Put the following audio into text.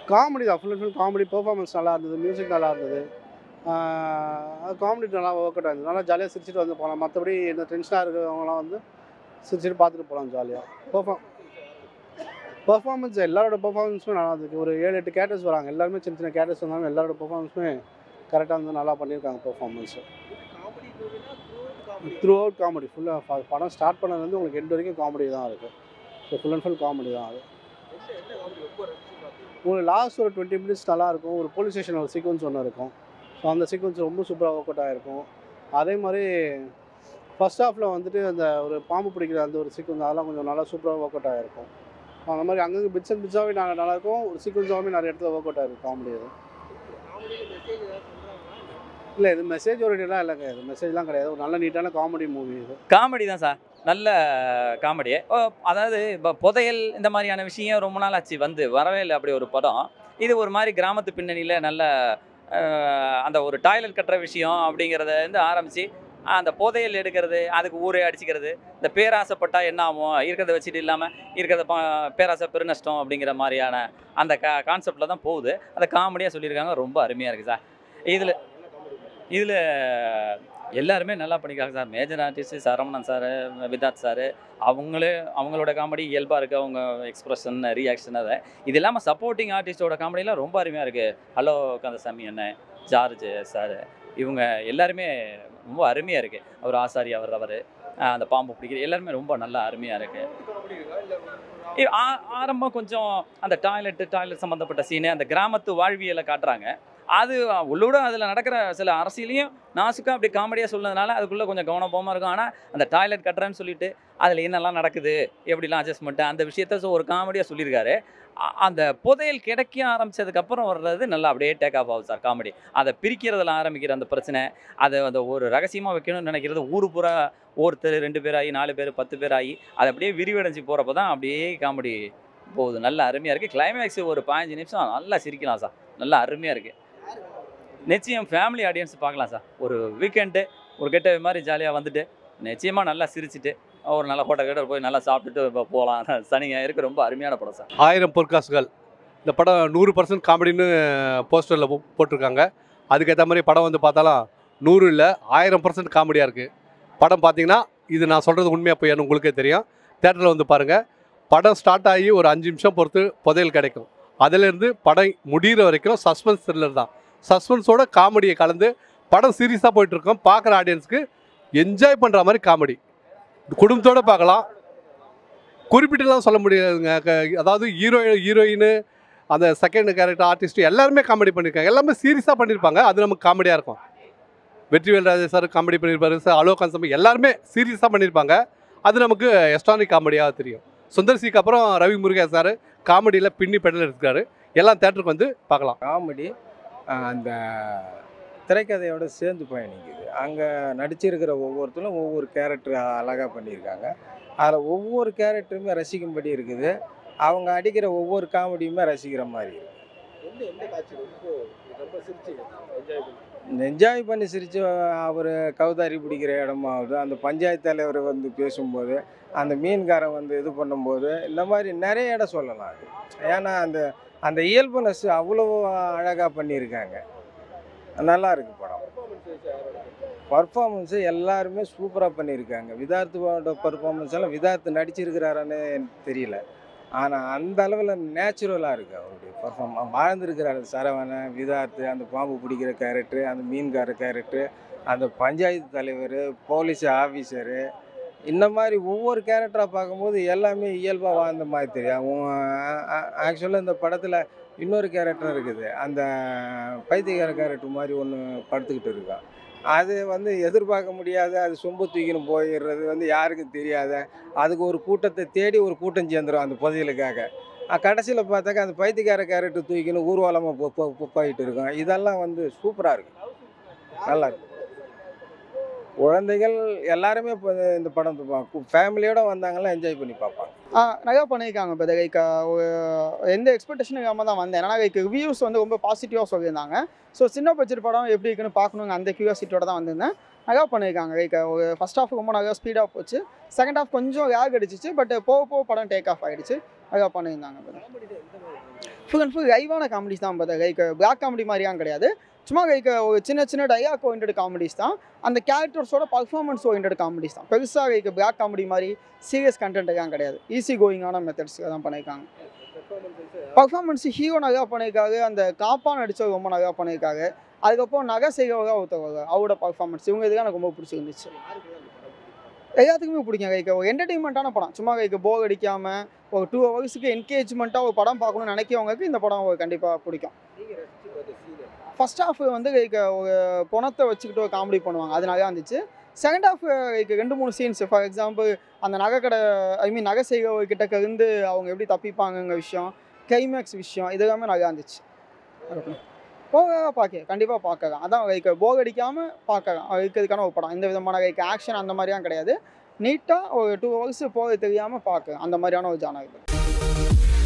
comedy தான் full and full comedy performance நல்லா இருந்தது மியூசிக் நல்லா இருந்தது காமெடி நல்லா ஒர்க் அவுட் ஆயிருந்தது நல்லா ஜாலியாக சிரிச்சிட்டு வந்து போகலாம் மற்றபடி இந்த டென்ஷனாக இருக்கிறவங்களாம் வந்து சிரிச்சிட்டு பார்த்துட்டு போகலாம் ஜாலியாக பெர்ஃபார்ம் பெர்ஃபார்மன்ஸ் எல்லாரோட பெர்ஃபார்மன்ஸுமே நல்லா இருந்துச்சு ஒரு ஏழு எட்டு கேரக்டர்ஸ் வராங்க எல்லாருமே சின்ன சின்ன கேரக்டர்ஸ் வந்தாலும் எல்லாரோட பெர்ஃபார்மன்ஸுமே கரெக்டாக வந்து நல்லா பண்ணியிருக்காங்க பெர்ஃபார்மன்ஸு த்ரூ அவுட் காமெடி ஃபுல்லாக படம் ஸ்டார்ட் பண்ணதுலேருந்து உங்களுக்கு எண்டு வரைக்கும் காமெடி தான் இருக்குது so full and full comedy தான் அது உங்களுக்கு லாஸ்ட் ஒரு டுவெண்ட்டி மினிட்ஸ் நல்லாயிருக்கும் ஒரு போலீஸ் ஸ்டேஷன் ஒரு சீக்வன்ஸ் ஒன்று இருக்கும் ஸோ அந்த சீக்வன்ஸ் ரொம்ப சூப்பராக ஒர்க் அவுட் ஆகிருக்கும் அதே மாதிரி ஃபர்ஸ்ட் ஹாஃபில் வந்துட்டு அந்த ஒரு பாம்பு பிடிக்கிற அந்த ஒரு சீக்வன்ஸ் அதெல்லாம் கொஞ்சம் நல்லா சூப்பராக ஒர்க் அவுட் ஆகிருக்கும் அந்த மாதிரி அங்கங்கே பிட்ஸ் அண்ட் பிட்ஸாகவே நல்லா நல்லாயிருக்கும் ஒரு சீக்வன்ஸாகவே நிறைய இடத்துல ஒர்க் அவுட் ஆகிருக்கும் காமெடி அது இல்லை இது மெசேஜ் ஓரியன்டாக இல்லைங்க இது மெசேஜ்லாம் கிடையாது ஒரு நல்ல நீட்டான காமெடி மூவி இது காமெடி தான் சார் நல்ல காமெடி அதாவது இப்போ புதையல் இந்த மாதிரியான விஷயம் ரொம்ப நாள் ஆச்சு வந்து வரவே இல்லை அப்படி ஒரு படம் இது ஒரு மாதிரி கிராமத்து பின்னணியில் நல்ல அஹ், அந்த ஒரு டாய்லெட் கட்டுற விஷயம் அப்படிங்கிறத வந்து ஆரம்பித்து அந்த புதையல் எடுக்கிறது அதுக்கு ஊரே அடிச்சுக்கிறது இந்த பேராசைப்பட்டா என்ன ஆகும் இருக்கிறத வச்சுட்டு இல்லாமல் இருக்கிறத ப- பேராசை பெருநஷ்டம் அப்படிங்கிற மாதிரியான அந்த கா கான்செப்டில் தான் போகுது அதை காமெடியாக சொல்லியிருக்காங்க ரொம்ப அருமையாக இருக்குது சார் இதில் இதில் எல்லாருமே நல்லா பண்ணியிருக்காங்க sir major artist Saravanan sir Vidhath sir அவங்களே அவங்களோட காமெடி இயல்பாக இருக்குது அவங்க எக்ஸ்பிரஷன் ரியாக்ஷன் அதை இது இல்லாமல் சப்போர்ட்டிங் ஆர்டிஸ்டோட காமெடிலாம் ரொம்ப அருமையாக இருக்குது ஹலோ கந்தசாமி அண்ணன் ஜார்ஜ் சார் இவங்க எல்லாருமே ரொம்ப அருமையாக இருக்குது அவர் ஆசாரி அவர் அவர் அந்த பாம்பு பிடிக்கிற எல்லாருமே ரொம்ப நல்லா அருமையாக இருக்குது ஆரம்பம் கொஞ்சம் அந்த டாய்லெட்டு டாய்லெட் சம்மந்தப்பட்ட சீனு அந்த கிராமத்து வாழ்வியலை காட்டுறாங்க அது உள்ளோட அதில் நடக்கிற சில அரசியலையும் நாசுக்காக அப்படி காமெடியாக சொன்னதுனால அதுக்குள்ளே கொஞ்சம் கவனமாக இருக்கும் ஆனால் அந்த டாய்லெட் கட்டுறேன்னு சொல்லிட்டு அதில் என்னெல்லாம் நடக்குது எப்படிலாம் அட்ஜஸ்ட்மெண்ட்டு அந்த விஷயத்த so ஒரு காமெடியாக சொல்லியிருக்காரு அ- அந்த புதையல் கிடைக்க ஆரம்பிச்சதுக்கப்புறம் வர்றது நல்லா அப்படியே டேக் ஆஃப் ஆகுது சார் காமெடி அதை பிரிக்கிறதுல ஆரம்பிக்கிற அந்த பிரச்சனை அதை அந்த ஒரு ரகசியமாக வைக்கணும்னு நினைக்கிறது ஊர் பூரா ஒருத்தர் ரெண்டு பேர் ஆகி நாலு பேர் பத்து பேர் ஆகி அது அப்படியே விரிவடைஞ்சு போகிறப்ப தான் அப்படியே காமெடி போகுது நல்லா அருமையாக இருக்குது கிளைமேக்ஸ் ஒரு பதினஞ்சு நிமிஷம் நல்லா சிரிக்கலாம் சார் நல்லா அருமையாக இருக்குது நிச்சயம் ஃபேமிலி ஆடியன்ஸ் பார்க்கலாம் சார் ஒரு வீக்கெண்டு ஒரு கெட்ட மாதிரி ஜாலியாக வந்துட்டு நிச்சயமாக நல்லா சிரிச்சிட்டு ஒரு நல்ல ஹோட்டல் கிட்ட போய் நல்லா சாப்பிட்டுட்டு இப்போ போகலாம் சனி ஞாயிறுக்கு ரொம்ப அருமையான படம் சார் ஆயிரம் பொற்காசுகள் இந்த படம் நூறு பர்சன்ட் காமெடின்னு போஸ்டரில் போட்டிருக்காங்க அதுக்கேற்ற மாதிரி படம் வந்து பார்த்தாலும் நூறு இல்லை ஆயிரம் பர்சன்ட் காமெடியாக இருக்குது படம் பார்த்தீங்கன்னா இது நான் சொல்கிறது உண்மையாக போய் உங்களுக்கே தெரியும் தேட்டரில் வந்து பாருங்கள் படம் ஸ்டார்ட் ஆகி ஒரு அஞ்சு நிமிஷம் பொறுத்து புதையல் கிடைக்கும் அதிலேருந்து படம் முடிகிற வரைக்கும் சஸ்பென்ஸ் த்ரில்லர் தான் சஸ்பென்ஸோட காமெடியை கலந்து படம் சீரியஸாக போயிட்டுருக்கோம் பார்க்குற ஆடியன்ஸ்க்கு என்ஜாய் பண்ணுற மாதிரி காமெடி குடும்பத்தோடு பார்க்கலாம் குறிப்பிட்டுலாம் சொல்ல முடியாதுங்க க- அதாவது ஹீரோ ஹீரோயின் அந்த செகண்ட் கேரக்டர் ஆர்டிஸ்ட் எல்லாருமே காமெடி பண்ணியிருக்காங்க எல்லாமே சீரியஸாக பண்ணியிருப்பாங்க அது நமக்கு காமெடியாக இருக்கும் வெற்றிவேல் ராஜா சார் காமெடி பண்ணியிருப்பாரு சார் அலோகான் சம்பி எல்லாருமே சீரியஸாக பண்ணியிருப்பாங்க அது நமக்கு எஸ்டானிக் காமெடியாக தெரியும் சுந்தர் சிக்கு அப்புறம் ரவி முருகா சார் காமெடியில் பின்னி பெடல் இருக்காரு எல்லாம் தேட்டருக்கு வந்து பார்க்கலாம் காமெடி அந்த திரைக்கதையோட சேர்ந்து பயணிக்குது அங்கே நடிச்சிருக்கிற ஒவ்வொருத்தரும் ஒவ்வொரு கேரக்டர் அழகாக பண்ணியிருக்காங்க அதில் ஒவ்வொரு கேரக்டருமே ரசிக்கும்படி இருக்குது அவங்க அடிக்கிற ஒவ்வொரு காமெடியுமே ரசிக்கிற மாதிரி இருக்கு என்ஜாய் பண்ணி சிரித்து அவர் கவுதாரி பிடிக்கிற இடமாவது அந்த பஞ்சாயத்து தலைவர் வந்து பேசும்போது அந்த மீன்காரன் வந்து இது பண்ணும்போது இந்த மாதிரி நிறைய இடம் சொல்லலாம் அது ஏன்னா அந்த அந்த இயல்புனஸ் அவ்வளோ அழகாக பண்ணியிருக்காங்க நல்லா இருக்கு படம் பர்ஃபார்மன்ஸு எல்லாருமே சூப்பராக பண்ணியிருக்காங்க விதார்த்தோட பர்ஃபார்மன்ஸ் எல்லாம் விதார்த்து நடிச்சிருக்கிறாரான்னு எனக்கு தெரியல ஆனால் அந்த அளவில் நேச்சுரலாக இருக்குது அவருடைய பர்ஃபார்ம் வாழ்ந்துருக்கிறாரு சரவணன் விதார்த்து அந்த பாம்பு பிடிக்கிற கேரக்டரு அந்த மீன்கார கேரக்டரு அந்த பஞ்சாயத்து தலைவர் போலீஸ் ஆஃபீஸரு இந்த மாதிரி ஒவ்வொரு கேரக்டராக பார்க்கும்போது எல்லாமே இயல்பாக வாழ்ந்த மாதிரி தெரியும் ஆக்சுவலாக இந்த படத்தில் இன்னொரு கேரக்டர் இருக்குது அந்த பைத்தியக்கார கேரக்டர் மாதிரி ஒன்று படுத்துக்கிட்டு இருக்கான் அது வந்து எதிர்பார்க்க முடியாத அது சொம்பு தூக்கின்னு போயிடுறது வந்து யாருக்கும் தெரியாத அதுக்கு ஒரு கூட்டத்தை தேடி ஒரு கூட்டம் சேர்ந்துடும் அந்த புதையலுக்காக கடைசியில் பார்த்தாக்கா அந்த பைத்தியக்கார கேரக்டர் தூக்கின்னு ஊர்வலமாக போ- போ- போ- போயிட்டு இருக்கோம் இதெல்லாம் வந்து சூப்பராக இருக்கு நல்லா இருக்கு குழந்தைகள் எல்லாருமே இப்போ இந்த படம் ஃபேமிலியோட வந்தாங்கன்னா என்ஜாய் பண்ணி பார்ப்பாங்க ஆ நிறையா பண்ணியிருக்காங்க இப்போ லைக் எந்த எக்ஸ்பெக்டேஷனும் இல்லாமல் தான் வந்தேன் ஏன்னா லைக் ரிவ்யூஸ் வந்து ரொம்ப பாசிட்டிவாக சொல்லியிருந்தாங்க ஸோ சின்ன பட்ஜெட் படம் எப்படி இருக்குன்னு பார்க்கணுங்க அந்த கியூரியாசிட்டியோட தான் வந்திருந்தேன் நிறையா பண்ணியிருக்காங்க லைக் ஒரு ஃபஸ்ட் ஹாஃப் ரொம்ப நிறையா ஸ்பீடாக போச்சு செகண்ட் ஹாஃப் கொஞ்சம் லேக் அடிச்சிச்சு பட் போக போக படம் டேக் ஆஃப் ஆகிடுச்சு நிறையா பண்ணியிருந்தாங்க ஃபுல் அண்ட் ஃபுல் லைவான காமெடிஸ் தான் பார்த்தா லைக் பிளாக் காமெடி மாதிரியாம் கிடையாது சும்மா லைக் ஒரு சின்ன சின்ன டைலாக் ஓரியன்ட் காமெடிஸ் தான் அந்த கேரக்டர்ஸோட பர்ஃபார்மன்ஸ் ஓரியன்ட் காமெடிஸ் தான் பெருசாக லைக் பிளாக் காமெடி மாதிரி சீரியஸ் கண்டென்ட் எல்லாம் கிடையாது ஈஸி கோயிங்கான மெத்தட்ஸ் தான் பண்ணியிருக்காங்க பர்ஃபார்மன்ஸ் ஹீரோ நல்லா பண்ணியிருக்காரு அந்த காப்பா நடிச்சவர் ரொம்ப நல்லா பண்ணியிருக்காரு அதுக்கப்புறம் நகை செய்கிறவங்க ஒருத்தவங்க அவரோட பர்ஃபார்மன்ஸ் இவங்க இதுக்கு எனக்கு ரொம்ப பிடிச்சிருந்துச்சு எல்லாத்துக்குமே பிடிக்கும் லைக் ஒரு என்டர்டெயின்மெண்ட்டான படம் சும்மா லைக் போர் அடிக்காமல் ஒரு டூ ஹவர்ஸுக்கு என்கேஜ்மெண்ட்டாக ஒரு படம் பார்க்கணும்னு நினைக்கிறவங்களுக்கு இந்த படம் கண்டிப்பாக பிடிக்கும் ஃபர்ஸ்ட் ஹாஃப் வந்து லைக் ஒரு பணத்தை வச்சுக்கிட்டு ஒரு காமெடி பண்ணுவாங்க அது நல்லா இருந்துச்சு செகண்ட் ஹாஃப் லைக் ரெண்டு மூணு சீன்ஸ் ஃபார் எக்ஸாம்பிள் அந்த நகை கடை ஐ மீன் நகை செய்கிறவர்கிட்ட இருந்து அவங்க எப்படி தப்பிப்பாங்கங்க விஷயம் கிளைமேக்ஸ் விஷயம் இது எல்லாமே நல்லா இருந்துச்சு போக பார்க்க கண்டிப்பாக பார்க்கலாம் அதான் லைக் போர் அடிக்காமல் பார்க்கலாம் இருக்கிறதுக்கான ஒரு படம் எந்த விதமான லைக் ஆக்ஷன் அந்த மாதிரிலாம் கிடையாது நீட்டாக ஒரு டூ ஹவர்ஸ் போக தெரியாமல் பார்க்க அந்த மாதிரியான ஒரு ஜானர் இது